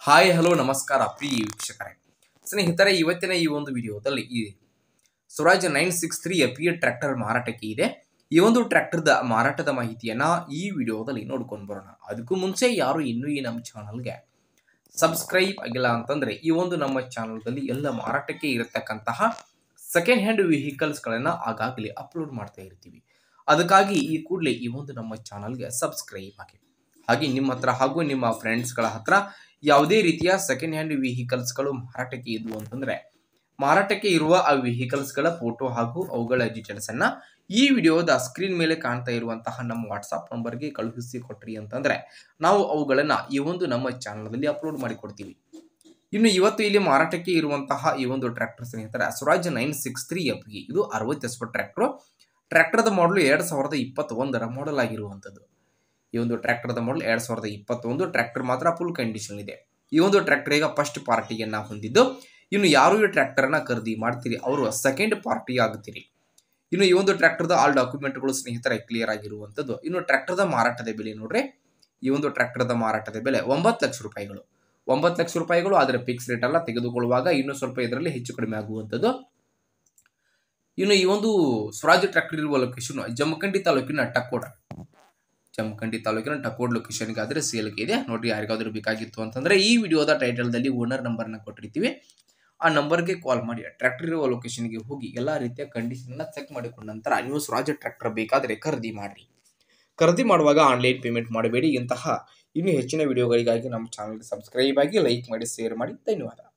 hi hello ನಮಸ್ಕಾರ ಪ್ರಿಯ ವೀಕ್ಷಕರೇ ಸ್ನೇಹಿತರೆ ಇವತ್ತಿನ ಈ ಒಂದು ವಿಡಿಯೋದಲ್ಲಿ ಈ Swaraj nine six three A P tractor ಮಾರಾಟಕ್ಕೆ ಇದೆ ಈ ಒಂದು ಟ್ರ್ಯಾಕ್ಟರ್ದ ಮಾರಾಟದ ಮಾಹಿತಿಯನ್ನ ಈ ವಿಡಿಯೋದಲ್ಲಿ ನೋಡ್ಕೊಂಡು ಬರೋಣ ಅದಕ್ಕೂ ಮುಂಚೆ ಯಾರು ಇನ್ನೂ ಈ ನಮ್ಮ ಚಾನಲ್ಗೆ ಸಬ್ಸ್ಕ್ರೈಬ್ ಆಗಿಲ್ಲ ಅಂತಂದ್ರೆ ಈ ಒಂದು ನಮ್ಮ ಚಾನಲ್ದಲ್ಲಿ ಎಲ್ಲ ಮಾರಾಟಕ್ಕೆ ಇರತಕ್ಕಂತಹ ಸೆಕೆಂಡ್ ಹ್ಯಾಂಡ್ ವೆಹಿಕಲ್ಸ್ಗಳನ್ನು ಆಗಾಗಲೇ ಅಪ್ಲೋಡ್ ಮಾಡ್ತಾ ಇರ್ತೀವಿ ಅದಕ್ಕಾಗಿ ಈ ಕೂಡಲೇ ಈ ಒಂದು ನಮ್ಮ ಚಾನಲ್ಗೆ ಸಬ್ಸ್ಕ್ರೈಬ್ ಆಗಿ ಹಾಗೆ ನಿಮ್ಮ ಹತ್ರ ಹಾಗೂ ನಿಮ್ಮ ಫ್ರೆಂಡ್ಸ್ಗಳ ಹತ್ರ ಯಾವುದೇ ರೀತಿಯ ಸೆಕೆಂಡ್ ಹ್ಯಾಂಡ್ ವೆಹಿಕಲ್ಸ್ಗಳು ಮಾರಾಟಕ್ಕೆ ಇದ್ವು ಅಂತಂದ್ರೆ ಮಾರಾಟಕ್ಕೆ ಇರುವ ಆ ವೆಹಿಕಲ್ಸ್ಗಳ ಫೋಟೋ ಹಾಗೂ ಅವುಗಳ ಡೀಟೇಲ್ಸ್ ಅನ್ನ ಈ ವಿಡಿಯೋದ ಸ್ಕ್ರೀನ್ ಮೇಲೆ ಕಾಣ್ತಾ ಇರುವಂತಹ ನಮ್ಮ ವಾಟ್ಸಾಪ್ ನಂಬರ್ಗೆ ಕಳುಹಿಸಿ ಕೊಟ್ರಿ ಅಂತಂದ್ರೆ ನಾವು ಅವುಗಳನ್ನ ಈ ಒಂದು ನಮ್ಮ ಚಾನಲ್ದಲ್ಲಿ ಅಪ್ಲೋಡ್ ಮಾಡಿ ಕೊಡ್ತೀವಿ ಇನ್ನು ಇವತ್ತು ಇಲ್ಲಿ ಮಾರಾಟಕ್ಕೆ ಇರುವಂತಹ ಈ ಒಂದು ಟ್ರ್ಯಾಕ್ಟರ್ ಸ್ನೇಹಿತರೆ Swaraj nine six three F ಇದು ಅರವತ್ತು ಎಸ್ ಟ್ರ್ಯಾಕ್ಟರ್ ಟ್ರ್ಯಾಕ್ಟರ್ದ ಮಾಡಲು ಎರಡ್ ಸಾವಿರದ ಇಪ್ಪತ್ತೊಂದರ ಮಾಡಲ್ ಆಗಿರುವಂಥದ್ದು ಈ ಒಂದು ಟ್ರ್ಯಾಕ್ಟರ್ದ ಮಾಡಲ್ ಎರಡ್ ಸಾವಿರದ ಇಪ್ಪತ್ತೊಂದು ಟ್ರ್ಯಾಕ್ಟರ್ ಮಾತ್ರ ಫುಲ್ ಕಂಡೀಷನ್ ಇದೆ ಈ ಒಂದು ಟ್ರ್ಯಾಕ್ಟರ್ ಈಗ ಫಸ್ಟ್ ಪಾರ್ಟಿಯನ್ನ ಹೊಂದಿದ್ದು ಇನ್ನು ಯಾರು ಈ ಟ್ರ್ಯಾಕ್ಟರ್ನ ಖರೀದಿ ಮಾಡ್ತೀರಿ ಅವರು ಸೆಕೆಂಡ್ ಪಾರ್ಟಿ ಆಗುತ್ತೀರಿ ಇನ್ನು ಈ ಒಂದು ಟ್ರ್ಯಾಕ್ಟರ್ದ ಆಲ್ ಡಾಕ್ಯುಮೆಂಟ್ಗಳು ಸ್ನೇಹಿತರ ಕ್ಲಿಯರ್ ಆಗಿರುವಂಥದ್ದು ಇನ್ನು ಟ್ರ್ಯಾಕ್ಟರ್ದ ಮಾರಾಟದ ಬೆಲೆ ನೋಡ್ರಿ ಈ ಒಂದು ಟ್ರ್ಯಾಕ್ಟರ್ದ ಮಾರಾಟದ ಬೆಲೆ ಒಂಬತ್ತು ಲಕ್ಷ ರೂಪಾಯಿಗಳು ಒಂಬತ್ತು ಲಕ್ಷ ರೂಪಾಯಿಗಳು ಆದರೆ ಫಿಕ್ಸ್ ರೇಟ್ ಅಲ್ಲ ತೆಗೆದುಕೊಳ್ಳುವಾಗ ಇನ್ನೂ ಸ್ವಲ್ಪ ಇದರಲ್ಲಿ ಹೆಚ್ಚು ಕಡಿಮೆ ಆಗುವಂಥದ್ದು ಇನ್ನು ಈ ಒಂದು ಸ್ವರಾಜ್ ಟ್ರ್ಯಾಕ್ಟರ್ ಇರುವ ಲೊಕೇಶನ್ ಜಮಖಂಡಿ ತಾಲೂಕಿನ ಟಕ್ಕೋಡ ಜಮಖಂಡಿ ತಾಲೂಕಿನ ಟಕೋಡ್ ಲೊಕೇಶನ್ಗೆ ಆದರೆ ಸೇಲ್ಗೆ ಇದೆ ನೋಡ್ರಿ ಯಾರಿಗಾದ್ರೂ ಬೇಕಾಗಿತ್ತು ಅಂತಂದ್ರೆ ಈ ವಿಡಿಯೋದ ಟೈಟಲ್ದಲ್ಲಿ ಓನರ್ ನಂಬರ್ನ ಕೊಟ್ಟಿರ್ತೀವಿ ಆ ನಂಬರ್ಗೆ ಕಾಲ್ ಮಾಡಿ ಟ್ರ್ಯಾಕ್ಟರ್ ಇರುವ ಲೊಕೇಶನ್ಗೆ ಹೋಗಿ ಎಲ್ಲ ರೀತಿಯ ಕಂಡೀಷನ್ನ ಚೆಕ್ ಮಾಡಿಕೊಂಡ ನಂತರ ನೀವು ಸ್ವರಾಜ್ ಟ್ರ್ಯಾಕ್ಟರ್ ಬೇಕಾದರೆ ಖರೀದಿ ಮಾಡಿರಿ ಖರೀದಿ ಮಾಡುವಾಗ ಆನ್ಲೈನ್ ಪೇಮೆಂಟ್ ಮಾಡಬೇಡಿ ಇಂತಹ ಇನ್ನೂ ಹೆಚ್ಚಿನ ವಿಡಿಯೋಗಳಿಗಾಗಿ ನಮ್ಮ ಚಾನಲ್ಗೆ ಸಬ್ಸ್ಕ್ರೈಬ್ ಆಗಿ ಲೈಕ್ ಮಾಡಿ ಶೇರ್ ಮಾಡಿ ಧನ್ಯವಾದ